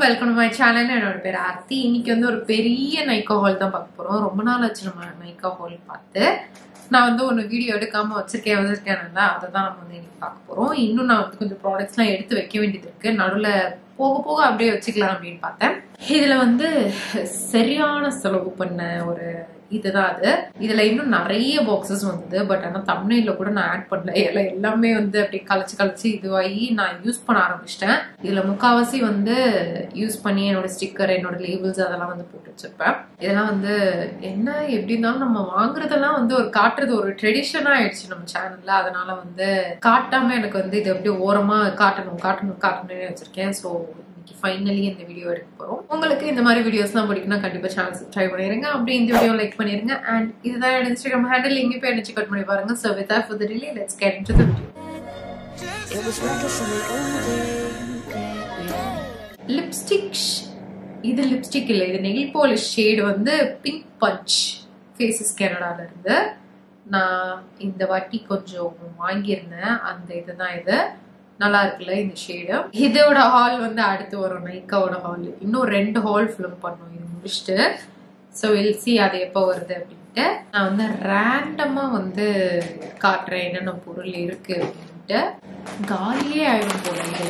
Welcome my channel என்னோட பேர் ஆர்த்தி இன்னைக்கு வந்து ஒரு பெரிய நைக்கா ஹால் தான் பார்க்க போறோம் ரொம்ப நாள் ஆச்சு நம்ம நைக்கா ஹால் பார்த்து நான் வந்து ஒன்று வீடியோ எடுக்காம வச்சிருக்கேன் வச்சிருக்கேன் அதை தான் நம்ம வந்து இன்னைக்கு பார்க்க போறோம் இன்னும் நான் வந்து கொஞ்சம் ப்ராடக்ட்ஸ்லாம் எடுத்து வைக்க வேண்டியது இருக்கு நடுவில் போக போக அப்படியே வச்சுக்கலாம் அப்படின்னு பார்த்தேன் இதுல வந்து சரியான செலவு பண்ண ஒரு இதுதான் அது இதுல இன்னும் நிறைய பாக்ஸஸ் வந்தது பட் ஆனா தமிழ்ல கூட நான் ஆட் பண்ணல எல்லாம் எல்லாமே வந்து அப்படியே கழிச்சு கழிச்சு இதுவாகி நான் யூஸ் பண்ண ஆரம்பிச்சிட்டேன் இதுல முக்காவாசி வந்து யூஸ் பண்ணி என்னோட ஸ்டிக்கர் என்னோட லேபிள்ஸ் அதெல்லாம் வந்து போட்டு வச்சிருப்பேன் இதெல்லாம் வந்து என்ன எப்படி இருந்தாலும் நம்ம வாங்குறதெல்லாம் வந்து ஒரு காட்டுறது ஒரு ட்ரெடிஷனா ஆயிடுச்சு நம்ம சேனல்ல அதனால வந்து காட்டாம எனக்கு வந்து இது அப்படியே ஓரமா காட்டணும் காட்டணும் காட்டணும்னு வச்சிருக்கேன் ஸோ இன்னைக்கு ஃபைனலி இந்த வீடியோ எடுக்க போறோம் உங்களுக்கு இந்த மாதிரி வீடியோஸ்லாம் பிடிக்கும்னா கண்டிப்பா சேனல் சப்ஸ்கிரைப் பண்ணிருங்க அப்படி இந்த வீடியோ லைக் பண்ணிருங்க அண்ட் இதுதான் என்னோட இன்ஸ்டாகிராம் ஹேண்டில் இங்கே போய் எனக்கு செக் பண்ணி பாருங்க so with of the really let's get into the video It was working for me all day. Lipstick இது லிப்ஸ்டிக் இல்லை இது நெயில் பாலிஷ் ஷேடு வந்து பிங்க் பஞ்ச் ஃபேஸஸ் கனடால இருந்து நான் இந்த வாட்டி கொஞ்சம் வாங்கியிருந்தேன் அந்த இதுதான் இது நல்லா இருக்குல்ல இந்த ஷேடு இதோட ஹால் வந்து அடுத்து வரும் நைக்காவோட ஹால் இன்னும் ரெண்டு ஹால் ஃபிலிம் பண்ணோம் இது முடிச்சுட்டு ஸோ வில் சி அது எப்போ வருது அப்படின்ட்டு நான் வந்து ரேண்டமாக வந்து காட்டுறேன் என்னென்ன பொருள் இருக்கு அப்படின்ட்டு காலியே ஆயிடும் போல இது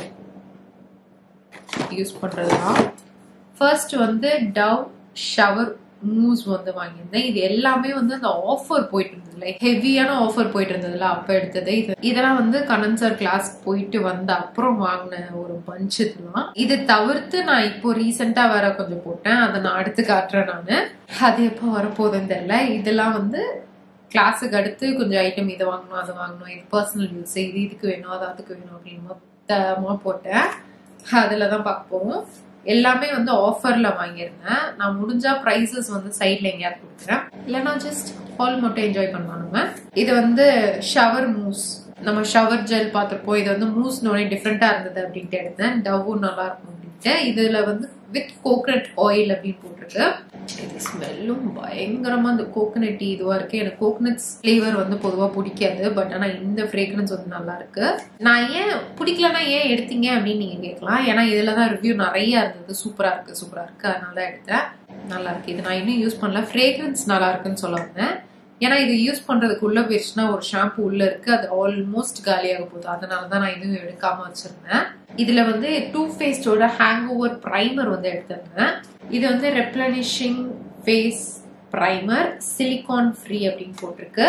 யூஸ் பண்றதுதான் ஃபர்ஸ்ட் வந்து டவ் ஷவர் மூஸ் வந்து வாங்கியிருந்தேன் இது எல்லாமே வந்து அந்த ஆஃபர் போயிட்டு இருந்ததுல ஹெவியான ஆஃபர் போயிட்டு இருந்ததுல அப்ப எடுத்தது இது இதெல்லாம் வந்து கனன்சர் கிளாஸ் போயிட்டு வந்த அப்புறம் வாங்கின ஒரு பஞ்ச் இதெல்லாம் இது தவிர்த்து நான் இப்போ ரீசெண்டா வேற கொஞ்சம் போட்டேன் அதை நான் அடுத்து காட்டுறேன் நானு அது எப்போ வரப்போகுதுன்னு தெரியல இதெல்லாம் வந்து கிளாஸுக்கு அடுத்து கொஞ்சம் ஐட்டம் இதை வாங்கணும் அதை வாங்கணும் இது பர்சனல் யூஸ் இது இதுக்கு வேணும் அது அதுக்கு வேணும் அப்படின்னு மொத்தமா போட்டேன் அதுல தான் பார்க்க போவோம் எல்லாமே வந்து ஆஃபர்ல வாங்கியிருந்தேன் நான் முடிஞ்சா ப்ரைஸஸ் வந்து சைட்ல எங்கேயாவது கொடுக்குறேன் இல்லைன்னா ஜஸ்ட் ஹால் மட்டும் என்ஜாய் பண்ணலாம் நம்ம இது வந்து ஷவர் மூஸ் நம்ம ஷவர் ஜெல் பார்த்துருப்போம் இது வந்து மூஸ்னோட டிஃப்ரெண்டா இருந்தது அப்படின்ட்டு எடுத்தேன் டவ்வும் நல்லா இருக்கும் அப்படின்ட்டு இதுல வந்து வித் கோகனட் ஆயில் அப்படின்னு போட்டிருக்கு இது ஸ்மெல்லும் பயங்கரமா இந்த கோகனட் இதுவா இருக்கு எனக்கு கோகனட் ஃபிளேவர் வந்து பொதுவா பிடிக்காது பட் ஆனா இந்த ஃப்ரேக்ரன்ஸ் வந்து நல்லா இருக்கு நான் ஏன் பிடிக்கலன்னா ஏன் எடுத்தீங்க அப்படின்னு நீங்க கேட்கலாம் ஏன்னா இதுல தான் ரிவ்யூ நிறைய இருந்தது சூப்பரா இருக்கு சூப்பரா இருக்கு அதனால தான் எடுத்தேன் நல்லா இருக்கு இது நான் இன்னும் யூஸ் பண்ணல ஃப்ரேக்ரன்ஸ் நல்லா இருக்குன்னு சொல்ல வந்தேன் ஏன்னா இது யூஸ் பண்றதுக்கு உள்ள போயிடுச்சுன்னா ஒரு ஷாம்பு உள்ள இருக்கு அது ஆல்மோஸ்ட் காலியாக போகுது அதனால தான் நான் இன்னும் எடுக்காம வச்சிருந்தேன் இதுல வந்து டூ ஃபேஸ்டோட ஹேங் ஓவர் ப்ரைமர் வந்து எடுத்திருந்தேன் இது வந்து replenishing face primer silicone free அப்படின்னு போட்டிருக்கு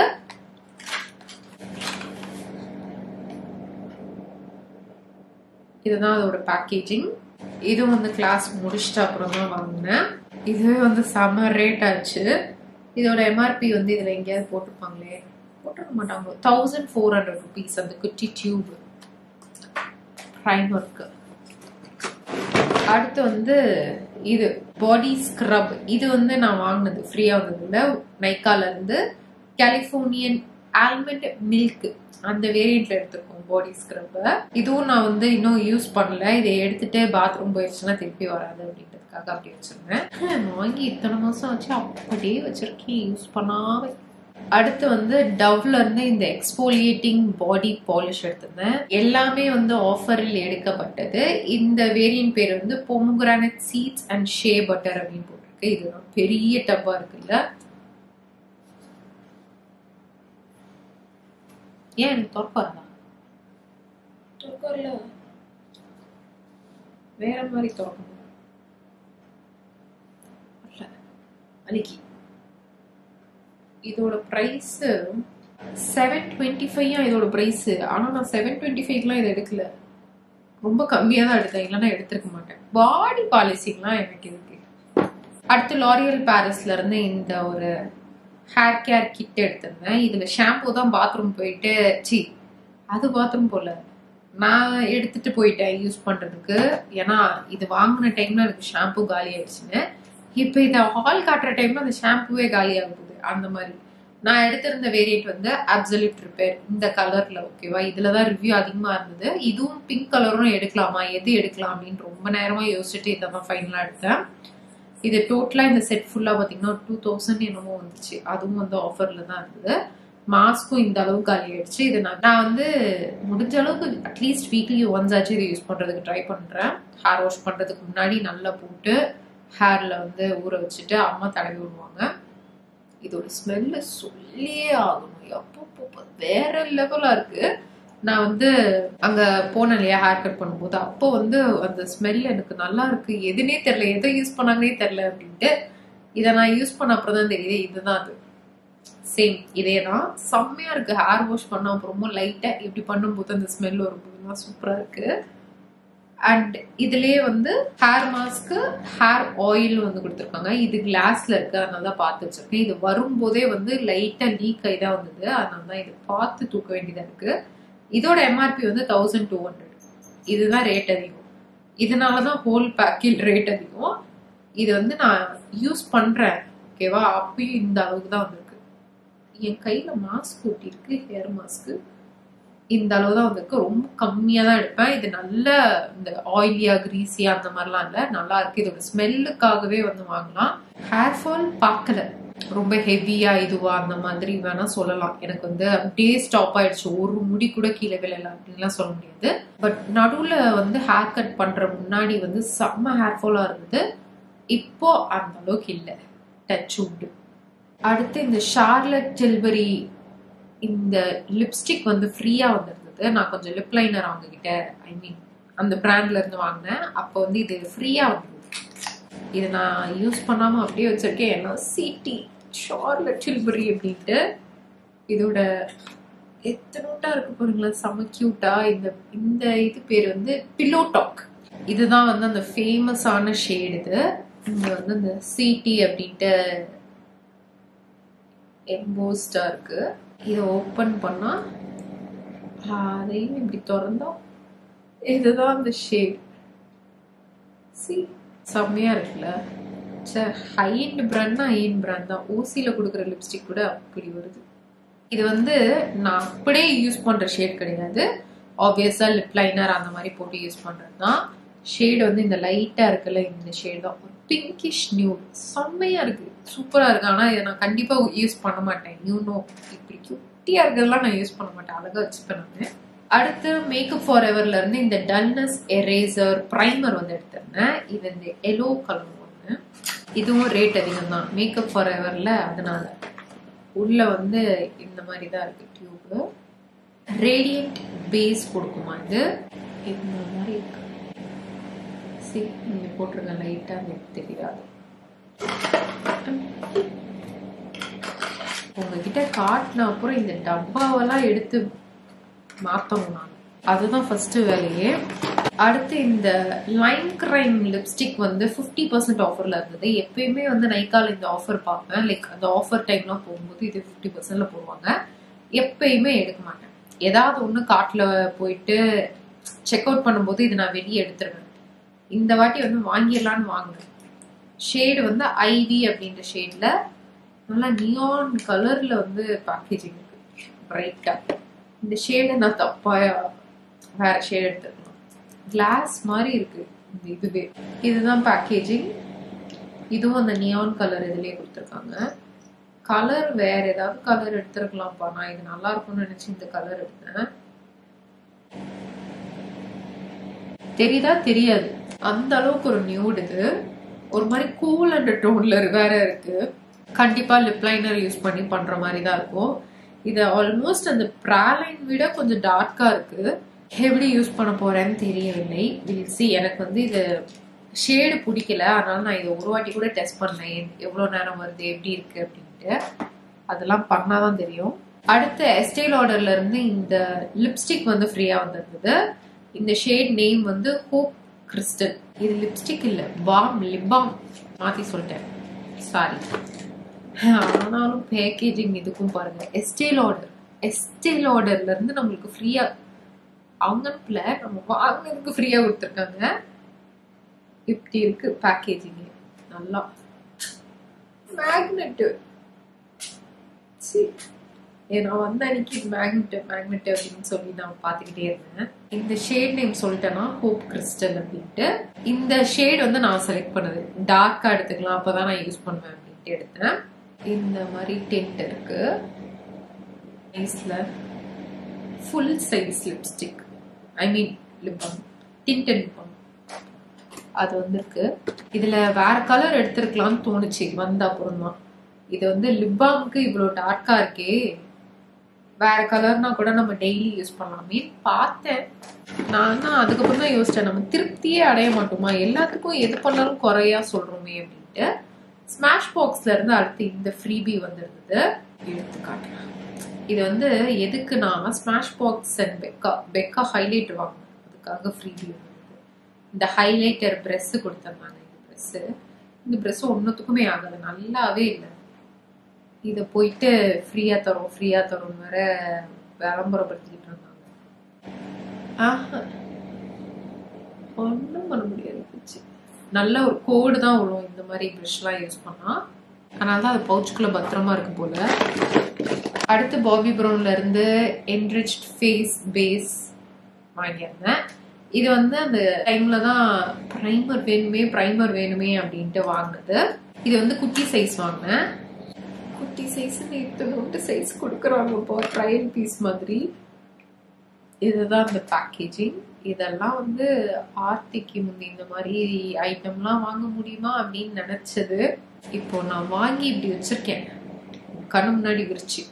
இதுதான் அதோட பேக்கேஜிங் இது வந்து கிளாஸ் முடிச்சிட்ட அப்புறம் தான் வாங்கினேன் இதுவே வந்து செம ரேட் ஆச்சு இதோட எம்ஆர்பி வந்து இதுல எங்கேயாவது போட்டிருப்பாங்களே போட்டிருக்க மாட்டாங்க தௌசண்ட் ஃபோர் ஹண்ட்ரட் ருபீஸ் அந்த குட்டி டியூப் ப்ரைமருக்கு அடுத்து வந்து இது பாடி ஸ்க்ரப் இது வந்து நான் வாங்கினது ஃப்ரீயா வந்ததுல நைக்கால இருந்து கலிஃபோர்னியன் ஆல்மண்ட் மில்க் அந்த வேரியண்ட்ல எடுத்திருக்கோம் பாடி ஸ்க்ரப் இதுவும் நான் வந்து இன்னும் யூஸ் பண்ணல இதை எடுத்துட்டு பாத்ரூம் போயிடுச்சுன்னா திருப்பி வராது அப்படின்றதுக்காக அப்படி வச்சிருந்தேன் வாங்கி இத்தனை மாசம் ஆச்சு அப்படியே வச்சிருக்கேன் யூஸ் பண்ணாம அடுத்து வந்து டவ்ல இருந்து இந்த எக்ஸ்போலியேட்டிங் பாடி பாலிஷ் எடுத்திருந்தேன் எல்லாமே வந்து ஆஃபரில் எடுக்கப்பட்டது இந்த வேரியன்ட் பேர் வந்து pomegranate seeds and shea butter அப்படின்னு போட்டிருக்கு இதுதான் பெரிய டப்பா இருக்குல்ல ஏன் எனக்கு திறப்பாரா திறக்கல வேற மாதிரி திறக்கணும் அன்னைக்கு இதோட ப்ரைஸ் செவன் டுவெண்ட்டி ஃபைவ் இதோட ப்ரைஸ் ஆனா நான் செவன் டுவெண்ட்டி ஃபைவ்லாம் இதை எடுக்கல ரொம்ப கம்மியாக தான் எடுத்தேன் இல்லைன்னா எடுத்திருக்க மாட்டேன் பாடி பாலிசிங்லாம் எனக்கு இருக்கு அடுத்து லாரியல் பாரிஸ்ல இருந்து இந்த ஒரு ஹேர் கேர் கிட் எடுத்திருந்தேன் இதுல ஷாம்பு தான் பாத்ரூம் போயிட்டு சி அது பாத்ரூம் போல நான் எடுத்துட்டு போயிட்டேன் யூஸ் பண்றதுக்கு ஏன்னா இது வாங்கின டைம்ல எனக்கு ஷாம்பு காலி ஆயிடுச்சுன்னு இப்போ இதை ஹால் காட்டுற டைம்ல அந்த ஷாம்புவே காலி ஆகுது அந்த மாதிரி நான் எடுத்திருந்த வேரியன்ட் வந்து அப்சல்யூட் ரிப்பேர் இந்த கலர்ல ஓகேவா இதுலதான் ரிவ்யூ அதிகமா இருந்தது இதுவும் பிங்க் கலரும் எடுக்கலாமா எது எடுக்கலாம் அப்படின்னு ரொம்ப நேரமா யோசிச்சுட்டு இதை தான் ஃபைனலா எடுத்தேன் இது டோட்டலா இந்த செட் ஃபுல்லா பாத்தீங்கன்னா டூ தௌசண்ட் என்னமோ வந்துச்சு அதுவும் வந்து ஆஃபர்ல தான் இருந்தது மாஸ்க்கும் இந்த அளவுக்கு காலி ஆயிடுச்சு இது நான் நான் வந்து முடிஞ்ச அளவுக்கு அட்லீஸ்ட் வீக்லி ஒன்ஸ் ஆச்சு இது யூஸ் பண்றதுக்கு ட்ரை பண்றேன் ஹேர் வாஷ் பண்றதுக்கு முன்னாடி நல்லா போட்டு ஹேர்ல வந்து ஊற வச்சுட்டு அம்மா தடவி விடுவாங்க இதோட ஸ்மெல்லு சொல்லியே ஆகணும் எப்போ வேற லெவலா இருக்கு நான் வந்து அங்க போனேன் இல்லையா ஹேர் கட் பண்ணும்போது அப்போ வந்து அந்த ஸ்மெல் எனக்கு நல்லா இருக்கு எதுனே தெரியல எதை யூஸ் பண்ணாங்கன்னே தெரியல அப்படின்ட்டு இதை நான் யூஸ் பண்ண அப்புறம் தான் தெரியுது இதுதான் அது சேம் இதே தான் செம்மையா இருக்கு ஹேர் வாஷ் பண்ண அப்புறமா லைட்டா இப்படி பண்ணும்போது அந்த ஸ்மெல் வரும்போதுலாம் சூப்பரா இருக்கு அண்ட் இதுலயே வந்து ஹேர் மாஸ்க்கு ஹேர் ஆயில் வந்து கொடுத்துருக்காங்க இது கிளாஸ்ல இருக்கு அதனால தான் பார்த்து வச்சிருக்கேன் இது வரும்போதே வந்து லைட்டா லீக் ஆகி தான் வந்தது அதனால தான் இது பார்த்து தூக்க வேண்டியதா இருக்கு இதோட எம்ஆர்பி வந்து தௌசண்ட் டூ ஹண்ட்ரட் இதுதான் ரேட் அதிகம் இதனால தான் ஹோல் பேக்கில் ரேட் அதிகம் இது வந்து நான் யூஸ் பண்றேன் ஓகேவா அப்பயும் இந்த அளவுக்கு தான் வந்திருக்கு என் கையில மாஸ்க் ஒட்டியிருக்கு ஹேர் மாஸ்க்கு இந்த அளவு தான் வந்திருக்கு ரொம்ப கம்மியாக தான் எடுப்பேன் இது நல்ல இந்த ஆயிலியா கிரீஸியா அந்த மாதிரிலாம் இல்லை நல்லா இருக்கு இதோட ஸ்மெல்லுக்காகவே வந்து வாங்கலாம் ஹேர் ஃபால் பார்க்கல ரொம்ப ஹெவியா இதுவா அந்த மாதிரி வேணா சொல்லலாம் எனக்கு வந்து அப்படியே ஸ்டாப் ஆயிடுச்சு ஒரு முடி கூட கீழே விழல அப்படின்லாம் சொல்ல முடியாது பட் நடுவுல வந்து ஹேர் கட் பண்ற முன்னாடி வந்து செம்ம ஹேர் ஃபாலா இருந்தது இப்போ அந்த அளவுக்கு இல்லை டச் உண்டு அடுத்து இந்த ஷார்லட் ஜெல்பரி இந்த லிப்ஸ்டிக் வந்து ஃப்ரீயா வந்திருந்தது நான் கொஞ்சம் லிப் லைனர் அவங்க கிட்ட ஐ மீன் அந்த பிராண்ட்ல இருந்து வாங்கினேன் அப்போ வந்து இது ஃப்ரீயா வந்தது இதை நான் யூஸ் பண்ணாம அப்படியே வச்சிருக்கேன் ஏன்னா சிடி ஷார்லட் ஜெல்பரி அப்படின்ட்டு இதோட எத்தனோட்டா இருக்கு பாருங்களேன் செம கியூட்டா இந்த இந்த இது பேர் வந்து பில்லோ டாக் இதுதான் வந்து அந்த ஃபேமஸான ஷேட் இது இங்க வந்து இந்த சிடி அப்படின்ட்டு எம்போஸ்டா இருக்கு இதை ஓப்பன் பண்ணா அதையும் இப்படி திறந்தோம் இதுதான் அந்த ஷேட் சி செம்மையா இருக்குல்ல சே ஹை அண்ட் பிராண்ட்னா ஹை அண்ட் பிராண்ட் தான் ஓசியில கொடுக்குற லிப்ஸ்டிக் கூட அப்படி வருது இது வந்து நான் அப்படியே யூஸ் பண்ற ஷேட் கிடையாது ஆப்வியஸா லிப் லைனர் அந்த மாதிரி போட்டு யூஸ் பண்றது தான் ஷேட் வந்து இந்த லைட்டா இருக்குல்ல இந்த ஷேட் தான் ஒரு பிங்கிஷ் நியூ செம்மையா இருக்கு சூப்பரா இருக்கு ஆனா இதை நான் கண்டிப்பா யூஸ் பண்ண மாட்டேன் யூ நோ இப்படி குட்டியா இருக்கிறதெல்லாம் நான் யூஸ் பண்ண மாட்டேன் அழகா வச்சுப்பேன் நான் அடுத்து மேக்கப் ஃபார் எவர்ல இருந்து இந்த டல்னஸ் எரேசர் ப்ரைமர் வந்து எடுத்திருந்தேன் இது இந்த எல்லோ கலர் ஒன்று இதுவும் ரேட் அதிகம் தான் மேக்கப் ஃபார் எவர்ல அதனால உள்ள வந்து இந்த மாதிரி தான் இருக்கு டியூப் ரேடியன்ட் பேஸ் கொடுக்குமா இது இந்த மாதிரி இருக்கு சரி நீங்க போட்டிருக்க லைட்டா எனக்கு தெரியாது உங்ககிட்ட காட்டின அப்புறம் இந்த டப்பாவெல்லாம் எடுத்து மாத்தணும் நான் அதுதான் ஃபர்ஸ்ட் வேலையே அடுத்து இந்த லைன் கிரைம் லிப்ஸ்டிக் வந்து ஃபிஃப்டி பர்சன்ட் ஆஃபர்ல இருந்தது எப்பயுமே வந்து நைக்கால இந்த ஆஃபர் பார்ப்பேன் லைக் அந்த ஆஃபர் டைம்லாம் போகும்போது இது ஃபிஃப்டி பர்சன்ட்ல போடுவாங்க எப்பயுமே எடுக்க மாட்டேன் ஏதாவது ஒன்று காட்டில் போயிட்டு செக் அவுட் பண்ணும்போது இது நான் வெளியே எடுத்துருவேன் இந்த வாட்டி வந்து வாங்கிடலான்னு வாங்கினேன் ஷேடு வந்து ஐவி அப்படின்ற ஷேட்ல நல்லா நியான் கலர்ல வந்து பேக்கேஜிங் இருக்கு பிரைட்டா இந்த ஷேடை நான் தப்பா வேற ஷேட் எடுத்துருக்கலாம் கிளாஸ் மாதிரி இருக்கு இந்த இதுவே இதுதான் பேக்கேஜிங் இதுவும் அந்த நியான் கலர் இதுலயே கொடுத்துருக்காங்க கலர் வேற ஏதாவது கலர் எடுத்துருக்கலாம்ப்பா நான் இது நல்லா இருக்கும்னு நினைச்சு இந்த கலர் எடுத்தேன் தெரியுதா தெரியாது அந்த அளவுக்கு ஒரு நியூட் இது ஒரு மாதிரி கூல் அண்ட் டோன்ல வேற இருக்கு கண்டிப்பா லிப் லைனர் யூஸ் பண்ணி பண்ற மாதிரி தான் இருக்கும் இது ஆல்மோஸ்ட் அந்த ப்ராலைன் விட கொஞ்சம் டார்க்கா இருக்கு எப்படி யூஸ் பண்ண போறேன்னு தெரியவில்லை வில் சி எனக்கு வந்து இது ஷேடு பிடிக்கல அதனால நான் இதை ஒரு வாட்டி கூட டெஸ்ட் பண்ணேன் எவ்வளோ நேரம் வருது எப்படி இருக்கு அப்படின்ட்டு அதெல்லாம் பண்ணாதான் தெரியும் அடுத்து எஸ்டேல் ஆர்டர்ல இருந்து இந்த லிப்ஸ்டிக் வந்து ஃப்ரீயா வந்திருந்தது இந்த ஷேட் நேம் வந்து ஹோப் கிறிஸ்டல் இது லிப்ஸ்டிக் இல்ல பாம் லிப் பாம் மாத்தி சொல்லிட்டேன் சாரி ஆனாலும் பேக்கேஜிங் இதுக்கும் பாருங்க எஸ்டேல் ஆர்டர் எஸ்டேல் ஆர்டர்ல இருந்து நம்மளுக்கு ஃப்ரீயா அவங்க அனுப்பல நம்ம வாங்கினதுக்கு ஃப்ரீயா கொடுத்துருக்காங்க இப்படி இருக்கு பேக்கேஜிங் நல்லா மேக்னெட் நான் வந்த அன்னைக்கு மேக்னெட் மேக்னெட் அப்படின்னு சொல்லி நான் பார்த்துக்கிட்டே இருந்தேன் இந்த ஷேட் நேம் சொல்லிட்டேன்னா ஹோப் கிறிஸ்டல் அப்படின்ட்டு இந்த ஷேட் வந்து நான் செலக்ட் பண்ணது டார்க்கா எடுத்துக்கலாம் அப்பதான் நான் யூஸ் பண்ணுவேன் அப்படின்ட்டு எடுத்தேன் இந்த மாதிரி டென்ட் இருக்கு நைஸ்ல full size lipstick I mean lip balm tinted lip balm அது வந்திருக்கு இதுல வேற கலர் எடுத்திருக்கலாம்னு தோணுச்சு வந்த அப்புறம் தான் இது வந்து லிப் பாம்க்கு இவ்வளோ டார்க்கா இருக்கே வேற கலர்னா கூட நம்ம டெய்லி யூஸ் பண்ணலாமே பார்த்தேன் நான் தான் அதுக்கப்புறம் தான் யோசிச்சேன் நம்ம திருப்தியே அடைய மாட்டோமா எல்லாத்துக்கும் எது பண்ணாலும் குறையா சொல்றோமே அப்படின்ட்டு ஸ்மாஷ் பாக்ஸ்ல இருந்து அடுத்து இந்த ஃப்ரீபி வந்திருந்தது எடுத்து காட்டுறேன் இது வந்து எதுக்குன்னா Smashbox and Becca Becca highlight வாங்கினேன் அதுக்காக ஃப்ரீபி வந்தது இந்த ஹைலைட்டர் ப்ரெஸ் கொடுத்துருந்தாங்க இந்த ப்ரெஸ் இந்த ப்ரெஸ் ஒன்றுத்துக்குமே ஆகாது நல்லாவே இல்லை இதை போயிட்டு ஃப்ரீயா தரோம் ஃப்ரீயா தரோம் வேற விளம்பரப்படுத்திக்கிட்டு இருந்தாங்க ஒன்றும் பண்ண முடியாது போச்சு நல்ல ஒரு கோடு தான் விழும் இந்த மாதிரி ப்ரஷ்லாம் யூஸ் பண்ணா அதனால தான் அது பவுச்சுக்குள்ள பத்திரமா இருக்கு போல அடுத்து பாபி ப்ரௌன்ல இருந்து என்ரிச்ட் ஃபேஸ் பேஸ் வாங்கியிருந்தேன் இது வந்து அந்த டைம்ல தான் ப்ரைமர் வேணுமே ப்ரைமர் வேணுமே அப்படின்ட்டு வாங்கினது இது வந்து குட்டி சைஸ் வாங்கினேன் குட்டி சைஸ் இத்தனோண்டு சைஸ் கொடுக்குறாங்கப்பா ட்ரையல் பீஸ் மாதிரி இதுதான் அந்த பேக்கேஜிங் இதெல்லாம் வந்து ஆர்த்திக்கு முந்தி இந்த மாதிரி ஐட்டம்லாம் வாங்க முடியுமா அப்படின்னு நினைச்சது இப்போ நான் வாங்கி இப்படி வச்சிருக்கேன் கண்ணு முன்னாடி விரிச்சு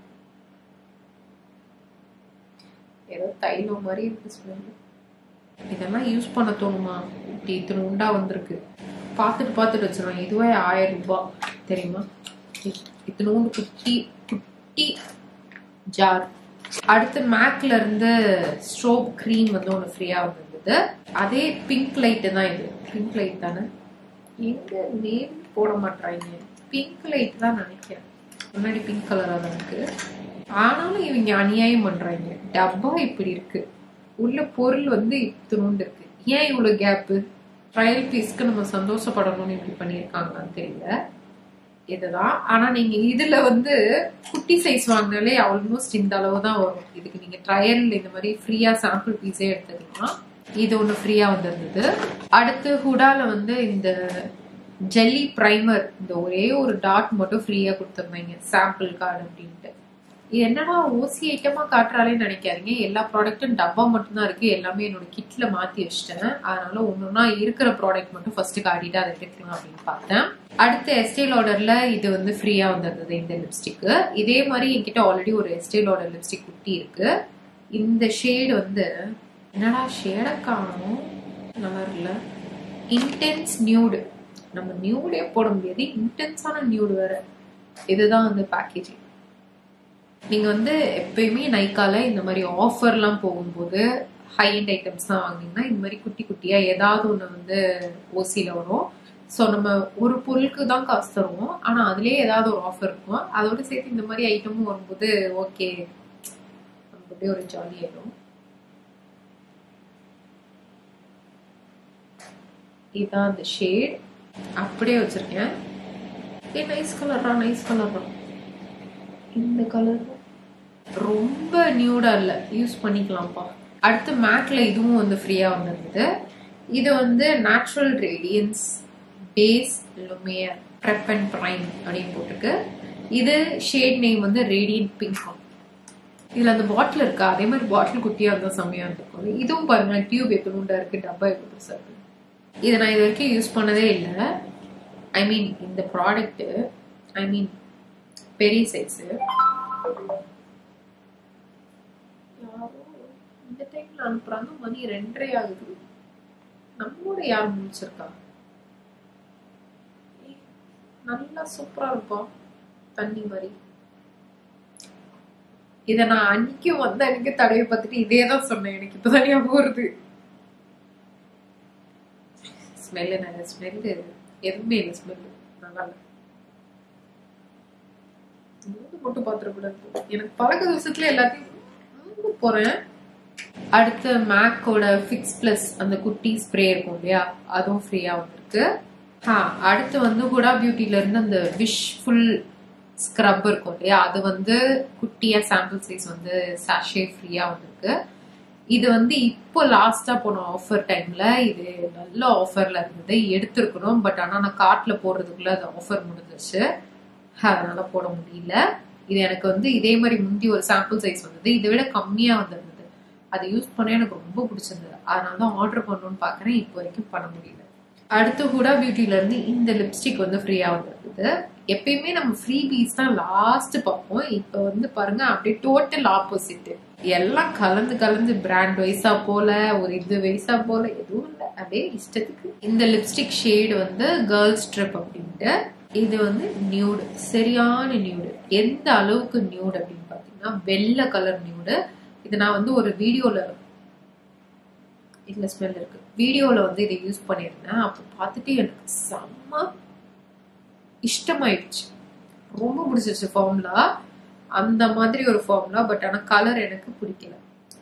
ஏதோ தைலம் மாதிரி இருக்கு ஸ்மெல் இதெல்லாம் யூஸ் பண்ண தோணுமா இப்படி இத்தனை உண்டா வந்திருக்கு பார்த்துட்டு பார்த்துட்டு வச்சிருவேன் இதுவே ஆயிரம் ரூபாய் தெரியுமா இ- இத்தினோண்டு குட்டி குட்டி ஜார் அடுத்து மேக்ல இருந்து ஸ்ட்ரோப் க்ரீம் வந்து ஒன்று ஃப்ரீயா வந்திருந்தது அதே பிங்க் லைட்டு தான் இது பிங்க் லைட் தானே எங்க நேம் போட மாட்டாங்க பிங்க் லைட் தான் நினைக்கிறேன் முன்னாடி பிங்க் கலரா தான் இருக்கு ஆனாலும் இவங்க அநியாயம் பண்றாங்க டப்பா இப்படி இருக்கு உள்ள பொருள் வந்து இத்தினோண்டு இருக்கு ஏன் இவ்வளவு கேப்பு ட்ரையல் பீஸ்க்கு நம்ம சந்தோஷப்படணும்னு இப்படி பண்ணியிருக்காங்கன்னு தெரியல இதுதான் ஆனா நீங்க இதுல வந்து குட்டி சைஸ் வாங்கினாலே ஆல்மோஸ்ட் இந்த அளவு தான் வரும் இதுக்கு நீங்க ட்ரையல் இந்த மாதிரி ஃப்ரீயா சாம்பிள் பீஸே எடுத்துக்கலாம் இது ஒண்ணு ஃப்ரீயா வந்திருந்தது அடுத்து ஹுடால வந்து இந்த ஜெல்லி பிரைமர் இந்த ஒரே ஒரு டாட் மட்டும் ஃப்ரீயா கொடுத்துருந்தாங்க சாம்பிள் கார்டு அப்படின்ட்டு இது என்னடா ஓசி ஐட்டமா காட்டுறாலே நினைக்காதீங்க எல்லா ப்ராடக்ட்டும் டப்பா மட்டும்தான் இருக்கு எல்லாமே என்னோட கிட்ல மாத்தி வச்சிட்டேன் அதனால ஒன்னொன்னா இருக்கிற ப்ராடக்ட் மட்டும் ஃபர்ஸ்ட் காட்டிட்டு அதை எடுத்துக்கலாம் அப்படின்னு பார்த்தேன் அடுத்து எஸ்டே லாடர்ல இது வந்து ஃப்ரீயா வந்திருந்தது இந்த லிப்ஸ்டிக் இதே மாதிரி என்கிட்ட ஆல்ரெடி ஒரு எஸ்டே லாடர் லிப்ஸ்டிக் குட்டி இருக்கு இந்த ஷேடு வந்து என்னடா ஷேடை காணும் நல்லா இருக்குல்ல இன்டென்ஸ் நியூடு நம்ம நியூடே போட முடியாது இன்டென்ஸான நியூடு வேற இதுதான் வந்து பேக்கேஜிங் நீங்க வந்து எப்பயுமே நைக்கால இந்த மாதிரி ஆஃபர்லாம் போகும்போது ஹை அண்ட் ஐட்டம்ஸ் தான் வாங்கினீங்கன்னா இந்த மாதிரி குட்டி குட்டியா ஏதாவது ஒன்று வந்து ஓசியில வரும் ஸோ நம்ம ஒரு பொருளுக்கு தான் காசு தருவோம் ஆனா அதுலயே ஏதாவது ஒரு ஆஃபர் இருக்கும் அதோட சேர்த்து இந்த மாதிரி ஐட்டமும் வரும்போது ஓகே நமக்கு அப்படியே ஒரு ஜாலி ஆயிடும் இதுதான் அந்த ஷேட் அப்படியே வச்சிருக்கேன் ஏ நைஸ் கலர்ரா நைஸ் கலர்ரா இந்த கலர் ரொம்ப நியூடா இல்ல யூஸ் பண்ணிக்கலாம்ப்பா அடுத்து மேக்ல இதுவும் வந்து ஃப்ரீயா வந்திருந்தது இது வந்து natural radiance base lumiere prep and prime அப்படின்னு போட்டிருக்கு இது ஷேட் நேம் வந்து ரேடியன்ட் பிங்க் இதுல அந்த பாட்டில் இருக்கா அதே மாதிரி பாட்டில் குட்டியா இருந்தா செம்மையா இருக்கும் இதுவும் பாருங்க டியூப் எத்தனுண்டா இருக்கு டப்பா எவ்வளவு பெருசா இருக்கு இதை நான் இது வரைக்கும் யூஸ் பண்ணதே இல்லை ஐ மீன் இந்த ப்ராடக்ட் ஐ மீன் பெரிய சைஸ் யாரோ இந்த டைம்ல அனுப்புறாங்க மணி ரெண்டரை ஆகுது நம்மளோட யார் முடிச்சிருக்கா ஏய், நல்லா சூப்பரா இருக்கும் தண்ணி மாதிரி இத நான் அன்னைக்கு வந்த அன்னைக்கு தடவை பார்த்துட்டு இதே தான் சொன்னேன் எனக்கு இப்பதான் ஞாபகம் வருது ஸ்மெல்லு நல்ல ஸ்மெல்லு எதுவுமே இல்லை ஸ்மெல்லு நல்லா இல்லை மூணு மட்டும் பாத்திரக்கூடாது எனக்கு பழக்க வருஷத்துல எல்லாத்தையும் மூணு போறேன் அடுத்து மேக்கோட ஃபிக்ஸ் பிளஸ் அந்த குட்டி ஸ்ப்ரே இருக்கும் இல்லையா அதுவும் ஃப்ரீயா வந்திருக்கு ஆ அடுத்து வந்து ஹுடா பியூட்டில இருந்து அந்த விஷ் ஃபுல் ஸ்க்ரப் இருக்கும் இல்லையா அது வந்து குட்டியா சாம்பிள் சைஸ் வந்து சாஷே ஃப்ரீயா வந்திருக்கு இது வந்து இப்போ லாஸ்டா போன ஆஃபர் டைம்ல இது நல்ல ஆஃபர்ல இருந்தது எடுத்திருக்கணும் பட் ஆனா நான் கார்ட்ல போடுறதுக்குள்ள அது ஆஃபர் முடிஞ்சிருச்சு அதனால போட முடியல இது எனக்கு வந்து இதே மாதிரி முந்தி ஒரு சாம்பிள் சைஸ் வந்தது இதை விட கம்மியா வந்திருந்தது அதை யூஸ் பண்ண எனக்கு ரொம்ப பிடிச்சிருந்தது அதனால தான் ஆர்டர் பண்ணணும்னு பார்க்குறேன் இப்போ வரைக்கும் பண்ண முடியல அடுத்து ஹூடா பியூட்டில இருந்து இந்த லிப்ஸ்டிக் வந்து ஃப்ரீயா வந்திருக்குது எப்பயுமே நம்ம ஃப்ரீ பீஸ் தான் லாஸ்ட் பார்ப்போம் இப்போ வந்து பாருங்க அப்படியே டோட்டல் ஆப்போசிட் எல்லாம் கலந்து கலந்து பிராண்ட் வைஸா போல ஒரு இது வைஸா போல எதுவும் இல்லை அப்படியே இஷ்டத்துக்கு இந்த லிப்ஸ்டிக் ஷேடு வந்து கேர்ள்ஸ் ட்ரிப் அப்படின்ட்டு இது வந்து நியூடு சரியான நியூடு எந்த அளவுக்கு நியூடு அப்படின்னு பார்த்தீங்கன்னா வெள்ளை கலர் நியூடு இது நான் வந்து ஒரு வீடியோல இதுல ஸ்மெல் இருக்கு வீடியோல வந்து இதை யூஸ் பண்ணியிருந்தேன் அப்போ பார்த்துட்டு எனக்கு செம்ம இஷ்டமாயிடுச்சு ரொம்ப பிடிச்சிருச்சு ஃபார்முலா அந்த மாதிரி ஒரு ஃபார்முலா பட் ஆனா கலர் எனக்கு பிடிக்கல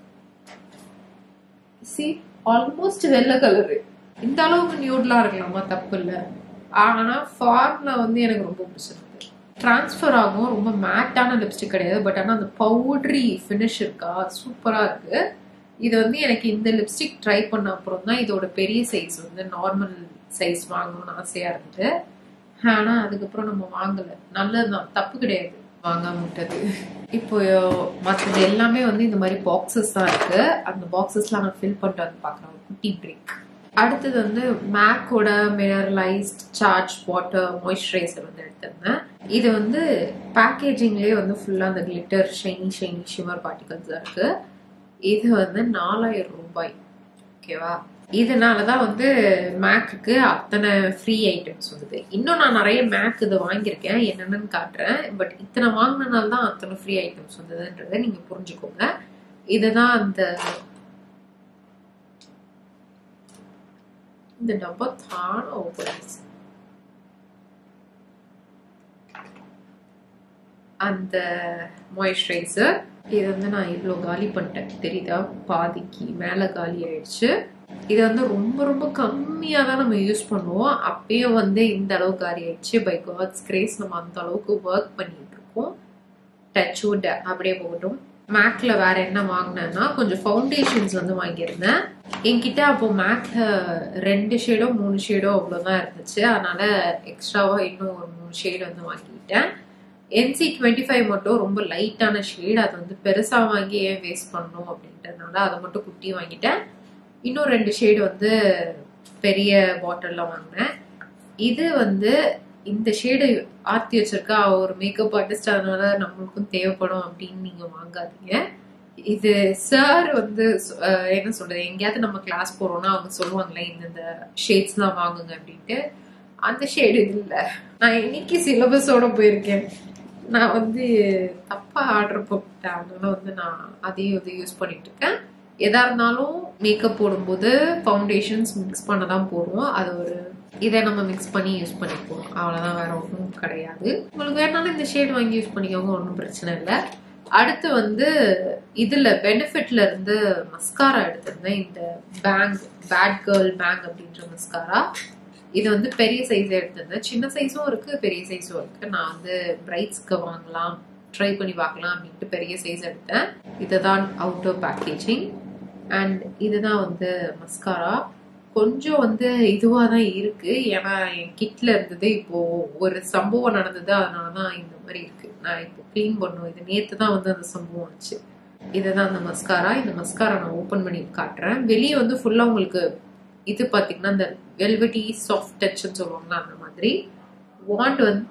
சி ஆல்மோஸ்ட் வெள்ளை கலரு இந்த அளவுக்கு நியூட்லாம் இருக்கலாமா தப்பு இல்லை ஆனா ஃபார்முலா வந்து எனக்கு ரொம்ப பிடிச்சிருக்கு ட்ரான்ஸ்ஃபர் ஆகும் ரொம்ப மேட்டான லிப்ஸ்டிக் கிடையாது பட் ஆனால் அந்த பவுட்ரி ஃபினிஷ் இருக்கா சூப்பராக இருக்கு இது வந்து எனக்கு இந்த லிப்ஸ்டிக் ட்ரை பண்ண அப்புறம் தான் இதோட பெரிய சைஸ் வந்து நார்மல் சைஸ் வாங்கணும்னு ஆசையாக இருந்தது ஆனால் அதுக்கப்புறம் நம்ம வாங்கலை நல்லதுதான் தப்பு கிடையாது வாங்காம விட்டது இப்போ மற்றது எல்லாமே வந்து இந்த மாதிரி பாக்ஸஸ் தான் இருக்கு அந்த பாக்ஸஸ்லாம் நான் ஃபில் பண்ணிட்டு வந்து பார்க்குறேன் ஒரு குட்டி பிரேக் அடுத்தது வந்து மேக்கோட மினரலைஸ்ட் சார்ஜ் வாட்டர் மாய்ஸ்சரைசர் வந்து எடுத்திருந்தேன் இது வந்து பேக்கேஜிங்லேயே வந்து ஃபுல்லாக அந்த glitter shiny shiny shiver particles இருக்கு இது வந்து நாலாயிரம் ரூபாய் ஓகேவா இதனால தான் வந்து மேக்குக்கு அத்தனை ஃப்ரீ ஐட்டம்ஸ் வருது இன்னும் நான் நிறைய மேக் இது வாங்கியிருக்கேன் என்னென்னு காட்டுறேன் பட் இத்தனை வாங்கினனால தான் அத்தனை ஃப்ரீ ஐட்டம்ஸ் வந்ததுன்றதை நீங்கள் புரிஞ்சுக்கோங்க இதுதான் அந்த இந்த டப்பா தான ஓப்பன் அந்த மாய்ஸ்சரைசர் இது வந்து நான் இவ்வளோ காலி பண்ணிட்டேன் தெரியுதா பாதிக்கு மேலே காலி ஆயிடுச்சு இது வந்து ரொம்ப ரொம்ப கம்மியாக தான் நம்ம யூஸ் பண்ணுவோம் அப்பயும் வந்து இந்த அளவுக்கு காலி ஆயிடுச்சு பை காட்ஸ் கிரேஸ் நம்ம அந்த அளவுக்கு ஒர்க் பண்ணிட்டு இருக்கோம் டச் வுட் அப்படியே போகட்டும் மேக்ல வேற என்ன வாங்கினேன்னா கொஞ்சம் ஃபவுண்டேஷன்ஸ் வந்து வாங்கியிருந்தேன் என்கிட்ட அப்போ மேக்ல ரெண்டு ஷேடோ மூணு ஷேடோ அவ்வளோதான் இருந்துச்சு அதனால எக்ஸ்ட்ராவா இன்னும் ஒரு மூணு ஷேடு வந்து வாங்கிக்கிட்டேன் என்சி டுவெண்ட்டி ஃபைவ் மட்டும் ரொம்ப லைட்டான ஷேட் அது வந்து பெருசா வாங்கி ஏன் வேஸ்ட் பண்ணணும் அப்படின்றதுனால அதை மட்டும் குட்டி வாங்கிட்டேன் இன்னும் ரெண்டு ஷேடு வந்து பெரிய பாட்டில்ல வாங்கினேன் இது வந்து இந்த ஷேடு ஆர்த்தி வச்சிருக்கா ஒரு மேக்கப் ஆர்டிஸ்ட் அதனால நம்மளுக்கும் தேவைப்படும் அப்படின்னு நீங்க வாங்காதீங்க இது சார் வந்து அஹ், என்ன சொல்றது எங்கேயாவது நம்ம கிளாஸ் போறோம்னா அவங்க சொல்லுவாங்களே இந்த ஷேட்ஸ்லாம் வாங்குங்க அப்படின்ட்டு அந்த ஷேடு இது இல்லை நான் இன்னைக்கு சிலபஸோட போயிருக்கேன் நான் வந்து தப்பா ஆர்டர் போட்டேன் அதனால வந்து நான் அதையும் இது யூஸ் பண்ணிட்டு இருக்கேன் எதா இருந்தாலும் மேக்கப் போடும்போது ஃபவுண்டேஷன்ஸ் மிக்ஸ் பண்ண தான் போடுவோம் அது ஒரு இதை நம்ம மிக்ஸ் பண்ணி யூஸ் பண்ணிப்போம் அவ்வளோதான் வேற ஒன்றும் கிடையாது உங்களுக்கு வேணாலும் இந்த ஷேட் வாங்கி யூஸ் பண்ணிக்கோங்க ஒன்றும் பிரச்சனை இல்லை அடுத்து வந்து இதுல பெனிஃபிட்ல இருந்து மஸ்காரா எடுத்திருந்தேன் இந்த பேங் பேட் கேர்ள் பேங் அப்படின்ற மஸ்காரா இது வந்து பெரிய சைஸ் எடுத்திருந்தேன் சின்ன சைஸும் இருக்கு பெரிய சைஸும் இருக்கு நான் வந்து பிரைட்ஸ்க்கு வாங்கலாம் ட்ரை பண்ணி பார்க்கலாம் அப்படின்ட்டு பெரிய சைஸ் எடுத்தேன் இதுதான் அவுட்டர் பேக்கேஜிங் அண்ட் இதுதான் வந்து மஸ்காரா கொஞ்சம் வந்து இதுவாக தான் இருக்கு ஏன்னா என் கிட்ல இருந்தது இப்போ ஒரு சம்பவம் நடந்தது அதனால தான் இந்த மாதிரி இருக்கு நான் இப்போ க்ளீன் பண்ணும் இது நேற்று தான் வந்து அந்த சம்பவம் ஆச்சு இதுதான் அந்த மஸ்காரா இந்த மஸ்காரா நான் ஓப்பன் பண்ணி காட்டுறேன் வெளியே வந்து ஃபுல்லா உங்களுக்கு இது பாத்தீங்கன்னா இந்த வெல்வெட்டி சாஃப்ட் டச்னு சொல்லுவாங்க அந்த மாதிரி வாண்ட் வந்து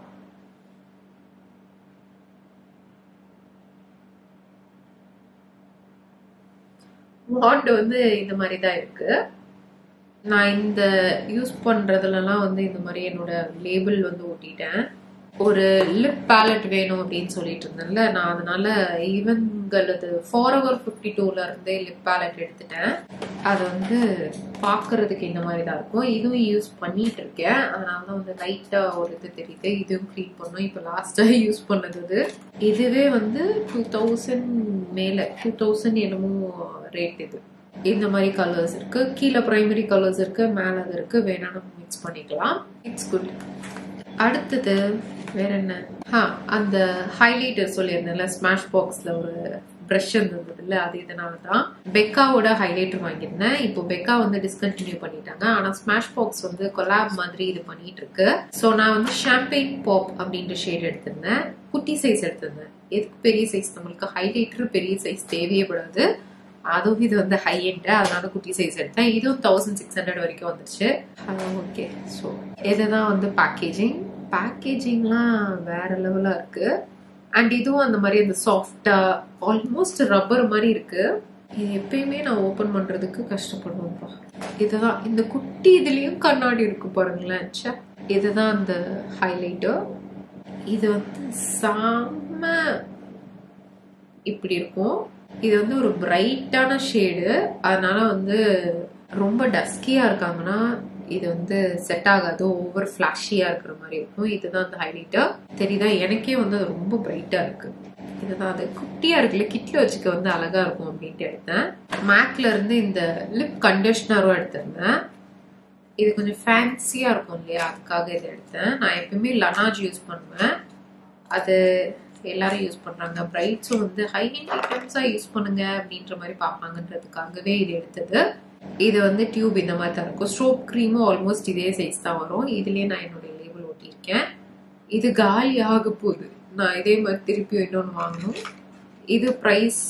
வாண்ட் வந்து இந்த மாதிரி தான் இருக்கு நான் இந்த யூஸ் பண்றதுலலாம் வந்து இந்த மாதிரி என்னோட லேபிள் வந்து ஒட்டிட்டேன் ஒரு லிப் பேலட் வேணும் அப்படின்னு சொல்லிட்டு இருந்தேன்ல நான் அதனால இவங்களது ஃபார் ஹவர் ஃபிஃப்டி டூல இருந்தே லிப் பேலட் எடுத்துட்டேன் அது வந்து பார்க்கறதுக்கு இந்த மாதிரி தான் இருக்கும் இதுவும் யூஸ் பண்ணிட்டு இருக்கேன் அதனால தான் வந்து லைட்டா ஒரு இது தெரியுது இதுவும் க்ளீன் பண்ணும் இப்போ லாஸ்டா யூஸ் பண்ணது இது இதுவே வந்து டூ தௌசண்ட் மேல டூ தௌசண்ட் என்னமோ ரேட் இது இந்த மாதிரி கலர்ஸ் இருக்கு கீழே பிரைமரி கலர்ஸ் இருக்கு மேல அது இருக்கு வேணா நம்ம மிக்ஸ் பண்ணிக்கலாம் இட்ஸ் குட் அடுத்தது வேற என்ன ஆ அந்த ஹைலைட்டர் சொல்லியிருந்தேன்ல ஸ்மாஷ் பாக்ஸ்ல ஒரு ப்ரஷ் இருந்தது இல்ல அது இதனால தான் பெக்காவோட ஹைலைட்டர் வாங்கியிருந்தேன் இப்போ பெக்கா வந்து டிஸ்கண்டினியூ பண்ணிட்டாங்க ஆனா ஸ்மாஷ் பாக்ஸ் வந்து கொலாப் மாதிரி இது பண்ணிட்டு இருக்கு ஸோ நான் வந்து ஷாம்பெயின் பாப் அப்படின்ற ஷேட் எடுத்திருந்தேன் குட்டி சைஸ் எடுத்திருந்தேன் எதுக்கு பெரிய சைஸ் நம்மளுக்கு ஹைலைட்டர் பெரிய சைஸ் தேவையே படாது அதுவும் இது வந்து ஹை எண்ட் அதனால குட்டி சைஸ் எடுத்தேன் இதுவும் தௌசண்ட் சிக்ஸ் ஹண்ட்ரட் வரைக்கும் வந்துச்சு ஓகே ஸோ இதுதான் வந்து பேக்கேஜிங் பேக்கேஜிங்லாம் வேற லெவலாக இருக்கு அண்ட் இதுவும் அந்த மாதிரி அந்த சாஃப்டா ஆல்மோஸ்ட் ரப்பர் மாதிரி இருக்கு இது எப்பயுமே நான் ஓபன் பண்றதுக்கு கஷ்டப்படுவேன்ப்பா இதுதான் இந்த குட்டி இதுலயும் கண்ணாடி இருக்கு பாருங்களேன் ச்சே. இதுதான் அந்த ஹைலைட்டர் இது வந்து செம்ம இப்படி இருக்கும் இது வந்து ஒரு பிரைட்டான ஷேடு அதனால வந்து ரொம்ப டஸ்கியா இருக்காங்கன்னா இது வந்து செட் ஆகாது ஓவர் ஃபிளாஷியா இருக்கிற மாதிரி இருக்கும் இதுதான் அந்த ஹைலைட்டர் தெரியுதா எனக்கே வந்து அது ரொம்ப பிரைட்டா இருக்கு இதுதான் அது குட்டியா இருக்குல்ல கிட்ல வச்சுக்க வந்து அழகா இருக்கும் அப்படின்ட்டு எடுத்தேன் மேக்ல இருந்து இந்த லிப் கண்டிஷனரும் எடுத்திருந்தேன் இது கொஞ்சம் ஃபேன்சியா இருக்கும் இல்லையா அதுக்காக இதை எடுத்தேன் நான் எப்பயுமே லனாஜ் யூஸ் பண்ணுவேன் அது எல்லாரும் யூஸ் பண்றாங்க பிரைட்ஸும் வந்து ஹை எண்ட் ஐட்டம்ஸா யூஸ் பண்ணுங்க அப்படின்ற மாதிரி பார்ப்பாங்கன்றதுக்காகவே இது எடுத்தது இது வந்து டியூப் இந்த மாதிரி தான் இருக்கும் ஸ்ட்ரோப் க்ரீமும் ஆல்மோஸ்ட் இதே சைஸ் தான் வரும் இதுலயே நான் என்னுடைய லேபிள் ஒட்டியிருக்கேன் இது காலி ஆக போகுது நான் இதே மாதிரி திருப்பி இன்னொன்று வாங்கணும் இது ப்ரைஸ்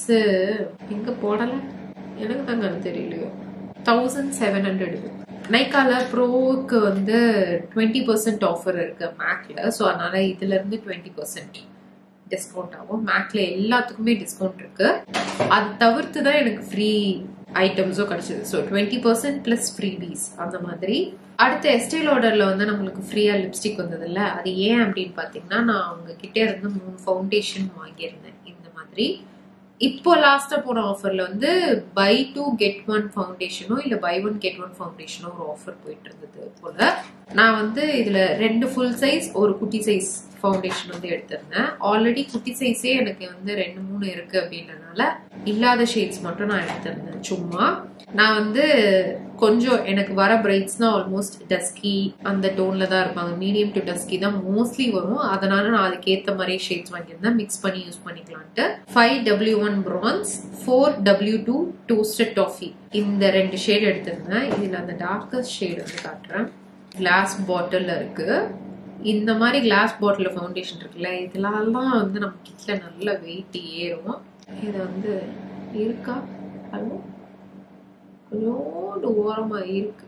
எங்க போடல எனக்கு தாங்க தெரியலையோ தௌசண்ட் செவன் ஹண்ட்ரட் நைக்கால ப்ரோவுக்கு வந்து டுவெண்ட்டி பர்சன்ட் ஆஃபர் இருக்கு மேக்ல ஸோ அதனால இதுல இருந்து டுவெண்ட்டி பர்சன்ட் டிஸ்கவுண்ட் ஆகும் மேக்ல எல்லாத்துக்குமே டிஸ்கவுண்ட் இருக்கு அது தவிர்த்து தான் எனக்கு ஃப்ரீ ஐட்டம்ஸும் கிடைச்சது so twenty percent plus freebies அந்த மாதிரி அடுத்த எஸ்டைல் ஆர்டர்ல வந்து நம்மளுக்கு ஃப்ரீயா லிப்ஸ்டிக் வந்ததுல்ல அது ஏன் அப்படின்னு பாத்தீங்கன்னா நான் அவங்க கிட்ட இருந்து மூணு ஃபவுண்டேஷன் வாங்கியிருந்தேன் இந்த மாதிரி இப்போ லாஸ்டா போன ஆஃபர்ல வந்து பை டூ கெட் ஒன் ஃபவுண்டேஷனோ இல்ல பை ஒன் கெட் ஒன் ஃபவுண்டேஷனோ ஒரு ஆஃபர் போயிட்டு இருந்தது போல நான் வந்து இதுல ரெண்டு ஃபுல் சைஸ் ஒரு குட்டி சைஸ் ஃபவுண்டேஷன் வந்து எடுத்திருந்தேன் ஆல்ரெடி குட்டி சைஸே எனக்கு வந்து ரெண்டு மூணு இருக்கு அப்படின்றனால இல்லாத ஷேட்ஸ் மட்டும் நான் எடுத்திருந்தேன் சும்மா நான் வந்து கொஞ்சம் எனக்கு வர பிரைட்ஸ்னா ஆல்மோஸ்ட் டஸ்கி அந்த டோன்ல தான் இருப்பாங்க மீடியம் டு டஸ்கி தான் மோஸ்ட்லி வரும் அதனால நான் அதுக்கேத்த மாதிரி ஷேட்ஸ் வாங்கியிருந்தேன் மிக்ஸ் பண்ணி யூஸ் பண்ணிக்கலான்ட்டு five W one bronze four W two toasted toffee இந்த ரெண்டு ஷேட் எடுத்திருந்தேன் இதுல அந்த டார்க்கஸ்ட் ஷேட் வந்து காட்டுறேன் கிளாஸ் பாட்டில் இருக்கு இந்த மாதிரி கிளாஸ் பாட்டில் ஃபவுண்டேஷன் இருக்குல்ல இதெல்லாம் வந்து நம்ம கிட்ல நல்ல வெயிட் ஏறும் இது வந்து இருக்கா ஹலோ கொஞ்சோண்டு ஓரமா இருக்கு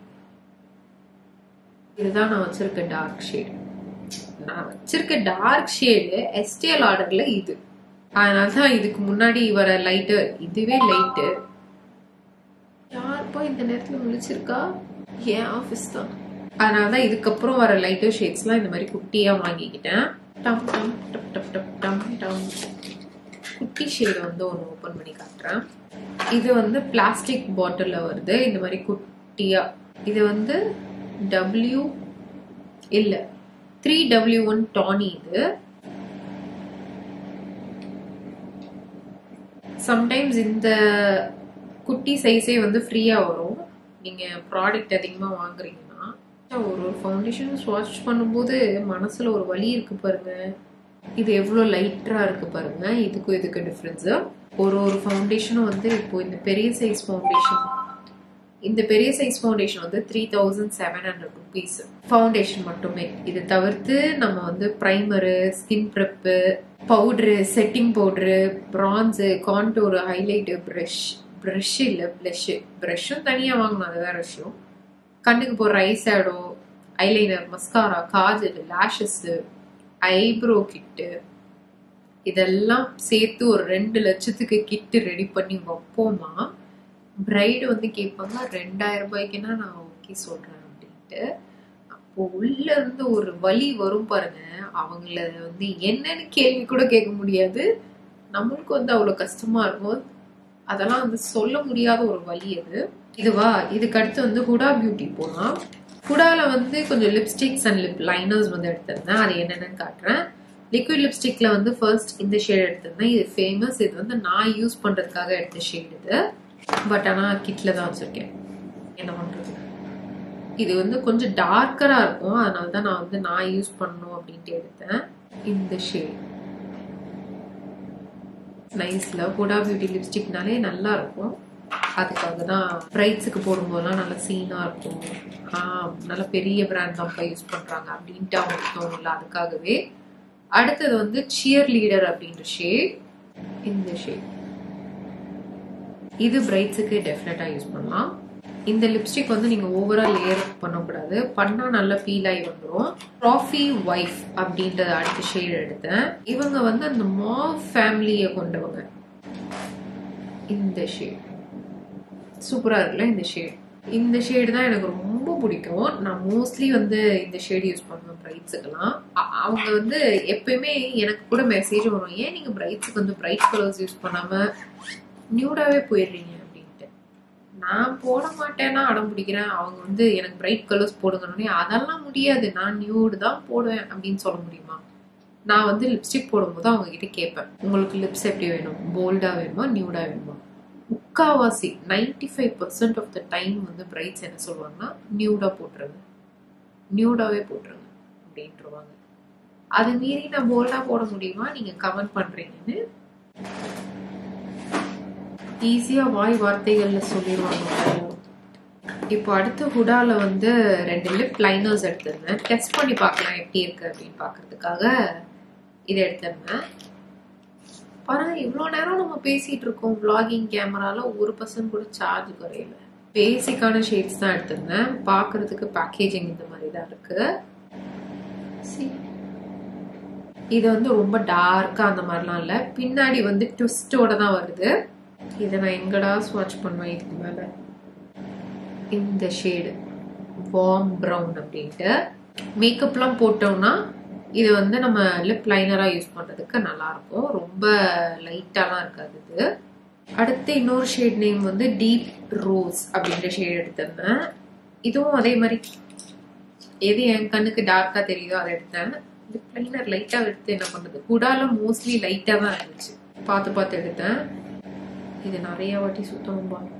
இதுதான் நான் வச்சிருக்க டார்க் ஷேடு நான் வச்சிருக்க டார்க் ஷேடு எஸ்டிஎல் ஆர்டர்ல இது அதனால தான் இதுக்கு முன்னாடி வர லைட்டு இதுவே லைட்டு யாருப்பா இந்த நேரத்துல முழிச்சிருக்கா என் ஆஃபீஸ் தான் அதனால தான் இதுக்கப்புறம் வர லைட்டர் ஷேட்ஸ்லாம் இந்த மாதிரி குட்டியா வாங்கிக்கிட்டேன் டம் டம் டப் டப் டப் டம் டம் குட்டி ஷேடு வந்து ஒன்று ஓப்பன் பண்ணி காட்டுறேன் இது வந்து பிளாஸ்டிக் பாட்டில்ல வருது இந்த மாதிரி குட்டியா இது வந்து டபிள்யூ இல்ல த்ரீ டபிள்யூ ஒன் டானி இது சம்டைம்ஸ் இந்த குட்டி சைஸே வந்து ஃப்ரீயா வரும் நீங்க ப்ராடக்ட் அதிகமா வாங்குறீங்கன்னா ஒரு ஒரு ஃபவுண்டேஷன் ஸ்வாட்ச் பண்ணும்போது மனசுல ஒரு வலி இருக்கு பாருங்க இது எவ்வளோ லைட்டரா இருக்கு பாருங்க இதுக்கும் இதுக்கு டிஃப்ரென்ஸ் ஒரு ஒரு ஃபவுண்டேஷனும் வந்து இப்போ இந்த பெரிய சைஸ் ஃபவுண்டேஷன் இந்த பெரிய சைஸ் ஃபவுண்டேஷன் வந்து three thousand seven hundred rupees foundation மட்டுமே இது தவிர்த்து நம்ம வந்து primer skin prep powder setting powder bronze contour highlight brush brush இல்லை ப்ளஷ்ஷு ப்ரஷ்ஷும் தனியாக வாங்கணும் அது வேற விஷயம் கண்ணுக்கு போடுற eye shadow eyeliner mascara kajal lashes eyebrow kit இதெல்லாம் சேர்த்து ஒரு ரெண்டு லட்சத்துக்கு கிட்டு ரெடி பண்ணி வைப்போமா பிரைடு வந்து கேட்பாங்க ரெண்டாயிரம் ரூபாய்க்குன்னா நான் ஓகே சொல்றேன் அப்படின்ட்டு அப்போ உள்ள இருந்து ஒரு வலி வரும் பாருங்க அவங்கள வந்து என்னன்னு கேள்வி கூட கேட்க முடியாது நம்மளுக்கு வந்து அவ்வளவு கஷ்டமா இருக்கும் அதெல்லாம் வந்து சொல்ல முடியாத ஒரு வலி அது இதுவா இதுக்கு அடுத்து வந்து ஹுடா பியூட்டி போலாம் ஹுடால வந்து கொஞ்சம் லிப்ஸ்டிக்ஸ் அண்ட் லிப் லைனர்ஸ் வந்து எடுத்திருந்தேன் அது என்னென்னு காட்டுறேன் லிக்விட் லிப்ஸ்டிக்ல வந்து ஃபர்ஸ்ட் இந்த ஷேட் எடுத்திருந்தேன் இது ஃபேமஸ் இது வந்து நான் யூஸ் பண்றதுக்காக எடுத்த ஷேட் இது பட் ஆனா கிட்ல தான் வச்சிருக்கேன் என்ன பண்றது இது வந்து கொஞ்சம் டார்க்கரா இருக்கும் அதனால தான் நான் வந்து நான் யூஸ் பண்ணணும் அப்படின்ட்டு எடுத்தேன் இந்த ஷேட் நைஸ்ல ஹுடா பியூட்டி லிப்ஸ்டிக்னாலே நல்லா இருக்கும் அதுக்காக தான் பிரைட்ஸுக்கு போடும்போதெல்லாம் நல்ல சீனாக இருக்கும் ஆ நல்ல பெரிய பிராண்ட் தான் யூஸ் பண்ணுறாங்க அப்படின்ட்டு அவங்களுக்கு தோணும்ல அதுக்காகவே அடுத்தது வந்து சியர் லீடர் அப்படின்ற ஷேட் இந்த ஷேட் இது பிரைட்ஸுக்கு டெஃபினட்டாக யூஸ் பண்ணலாம் இந்த லிப்ஸ்டிக் வந்து நீங்கள் ஓவரால் லேயர் பண்ணக்கூடாது பண்ணால் நல்லா ஃபீல் ஆகி வந்துடும் ட்ராஃபி ஒய்ஃப் அப்படின்ற அடுத்த ஷேட் எடுத்தேன் இவங்க வந்து அந்த மாவ் ஃபேமிலியை கொண்டவங்க இந்த ஷேட் சூப்பராக இருக்குல்ல இந்த ஷேட் இந்த ஷேடு தான் எனக்கு ரொம்ப பிடிக்கும் நான் மோஸ்ட்லி வந்து இந்த ஷேடு யூஸ் பண்ணுவேன் பிரைட்ஸுக்கெல்லாம் அவங்க வந்து எப்பயுமே எனக்கு கூட மெசேஜ் வரும் ஏன் நீங்கள் பிரைட்ஸுக்கு வந்து பிரைட் கலர்ஸ் யூஸ் பண்ணாமல் நியூடாகவே போயிடுறீங்க அப்படின்ட்டு நான் போட மாட்டேன்னா அடம் பிடிக்கிறேன் அவங்க வந்து எனக்கு பிரைட் கலர்ஸ் போடுங்கன்னு அதெல்லாம் முடியாது நான் நியூடு தான் போடுவேன் அப்படின்னு சொல்ல முடியுமா நான் வந்து லிப்ஸ்டிக் போடும்போது அவங்க கிட்ட கேட்பேன் உங்களுக்கு லிப்ஸ் எப்படி வேணும் போல்டாக வேணுமா நியூடாக வேணுமா முக்காவாசி ninety five percent of the time வந்து பிரைட்ஸ் என்ன சொல்லுவாங்கன்னா நியூடாக போட்டுருங்க நியூடாகவே போட்டுருங்க அப்படின்ட்டுருவாங்க அது மீறி நான் போல்டாக போட முடியுமா நீங்கள் கமெண்ட் பண்ணுறீங்கன்னு ஈஸியாக வாய் வார்த்தைகளில் சொல்லிடுவாங்க எல்லாரும். இப்போ அடுத்து ஹுடால வந்து ரெண்டு லிப் லைனர்ஸ் எடுத்திருந்தேன் டெஸ்ட் பண்ணி பார்க்கலாம் எப்படி இருக்கு அப்படின்னு பார்க்கறதுக்காக இதை எடுத்திருந்தேன் பாருங்க இவ்வளோ நேரம் நம்ம பேசிட்டு இருக்கோம் vlogging கேமரால ஒரு பர்சன்ட் கூட சார்ஜ் குறையல பேசிக்கான ஷேட்ஸ் தான் எடுத்திருந்தேன் பார்க்கறதுக்கு பேக்கேஜிங் இந்த மாதிரி தான் இருக்கு See? இது வந்து ரொம்ப டார்க்கா அந்த மாதிரிலாம் இல்லை பின்னாடி வந்து ட்விஸ்டோட தான் வருது இதை நான் எங்கடா ஸ்வாட்ச் பண்ணுவேன் இதுக்கு மேலே இந்த ஷேடு வார்ம் ப்ரௌன் அப்படின்ட்டு மேக்கப்லாம் போட்டோம்னா இது வந்து நம்ம லிப் லைனராக யூஸ் பண்ணுறதுக்கு நல்லா இருக்கும் ரொம்ப லைட்டாலாம் இருக்காது இது அடுத்து இன்னொரு ஷேட் நேம் வந்து டீப் ரோஸ் அப்படின்ற ஷேட் எடுத்திருந்தேன் இதுவும் அதே மாதிரி எது என் கண்ணுக்கு டார்க்காக தெரியுதோ அதை எடுத்தேன் லிப் லைனர் லைட்டாக எடுத்து என்ன பண்ணுறது குடால மோஸ்ட்லி லைட்டாக தான் இருந்துச்சு பார்த்து பார்த்து எடுத்தேன் இது நிறைய வாட்டி சுத்தமும் பாருங்க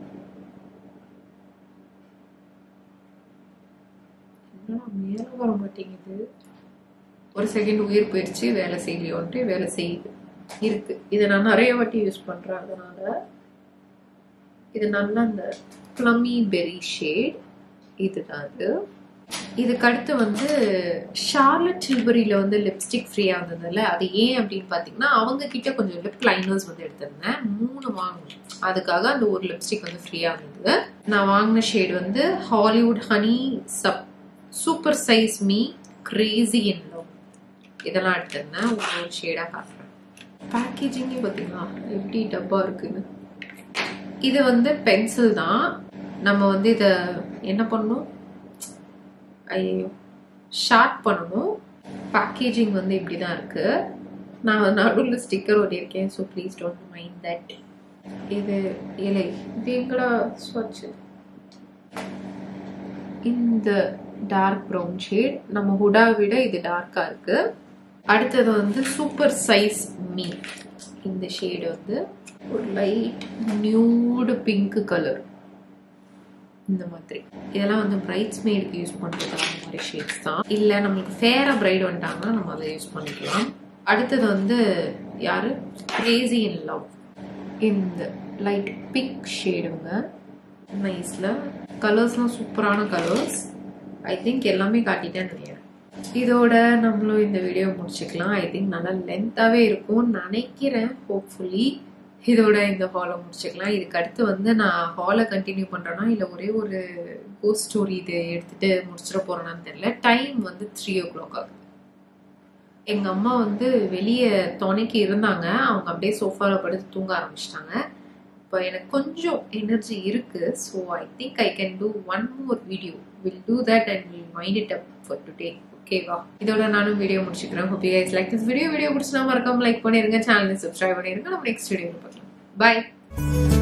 என்னடா மேல வர மாட்டேங்குது ஒரு செகண்ட் உயிர் போயிடுச்சு வேலை செய்யலையோன்ட்டு வேலை செய்யுது இருக்கு இதை நான் நிறைய வாட்டி யூஸ் பண்றேன் அதனால இது நல்லா அந்த ப்ளமி பெரி ஷேட் இதுதான் அது இதுக்கு அடுத்து வந்து ஷார்லட் சில்பரியில வந்து லிப்ஸ்டிக் ஃப்ரீயா இருந்ததுல அது ஏன் அப்படின்னு பாத்தீங்கன்னா அவங்க கிட்ட கொஞ்சம் லிப் லைனர்ஸ் வந்து எடுத்திருந்தேன் மூணு வாங்கணும் அதுக்காக அந்த ஒரு லிப்ஸ்டிக் வந்து ஃப்ரீயா இருந்தது நான் வாங்கின ஷேட் வந்து ஹாலிவுட் ஹனி சப் super size me crazy in love இதெல்லாம் எடுத்திருந்தேன் ஒரு ஒரு ஷேடாக காட்டுறேன் பேக்கேஜிங்கே பார்த்தீங்களா எப்படி டப்பா இருக்குன்னு இது வந்து பென்சில் தான் நம்ம வந்து இதை என்ன பண்ணணும் ஐயோ ஷார்ட் பண்ணணும் பேக்கேஜிங் வந்து இப்படி தான் இருக்கு நான் நடுவில் ஸ்டிக்கர் ஒட்டியிருக்கேன் so please don't mind that இது இலை இது எங்கடா ஸ்வட்ச் இந்த டார்க் ப்ரௌன் ஷேட் நம்ம ஹுடா விட இது டார்க்கா இருக்கு அடுத்தது வந்து சூப்பர் சைஸ் மீ இந்த ஷேடு வந்து ஒரு லைட் நியூடு பிங்க் கலர் இந்த மாதிரி இதெல்லாம் வந்து பிரைட்ஸ் மேடுக்கு யூஸ் பண்றது அந்த மாதிரி ஷேட்ஸ் தான் இல்ல நம்மளுக்கு ஃபேரா பிரைட் வந்துட்டாங்கன்னா நம்ம அதை யூஸ் பண்ணிக்கலாம் அடுத்தது வந்து யாரு கிரேசி இன் லவ் இந்த லைட் பிங்க் ஷேடுங்க நைஸ்ல கலர்ஸ்லாம் சூப்பரான கலர்ஸ் ஐ திங்க் எல்லாமே காட்டிட்டேன்னு நினைக்கிறேன் இதோட நம்மளும் இந்த வீடியோ முடிச்சுக்கலாம் ஐ திங்க் நல்லா லென்த்தாகவே இருக்கும்னு நினைக்கிறேன் ஹோப்ஃபுல்லி இதோட இந்த ஹாலை முடிச்சுக்கலாம் இதுக்கு அடுத்து வந்து நான் ஹாலை கண்டினியூ பண்ணுறேன்னா இல்லை ஒரே ஒரு கோஸ்ட் ஸ்டோரி இது எடுத்துட்டு முடிச்சிட போறேனான்னு தெரியல டைம் வந்து த்ரீ ஓ கிளாக் ஆகுது எங்க அம்மா வந்து வெளியே துணைக்கு இருந்தாங்க அவங்க அப்படியே சோஃபால படுத்து தூங்க ஆரம்பிச்சிட்டாங்க இப்போ எனக்கு கொஞ்சம் எனர்ஜி இருக்கு so I think I can do one more video will do that and will mind it up for today ஓகேவா இதோட நானும் வீடியோ முடிச்சுக்கிறேன் hope you guys like this video video பிடிச்சினா மறக்காம லைக் பண்ணிருங்க சேனலை சப்ஸ்கிரைப் பண்ணிருங்க நம்ம நெக்ஸ்ட் வீடியோ பார்க்கலாம் பாய்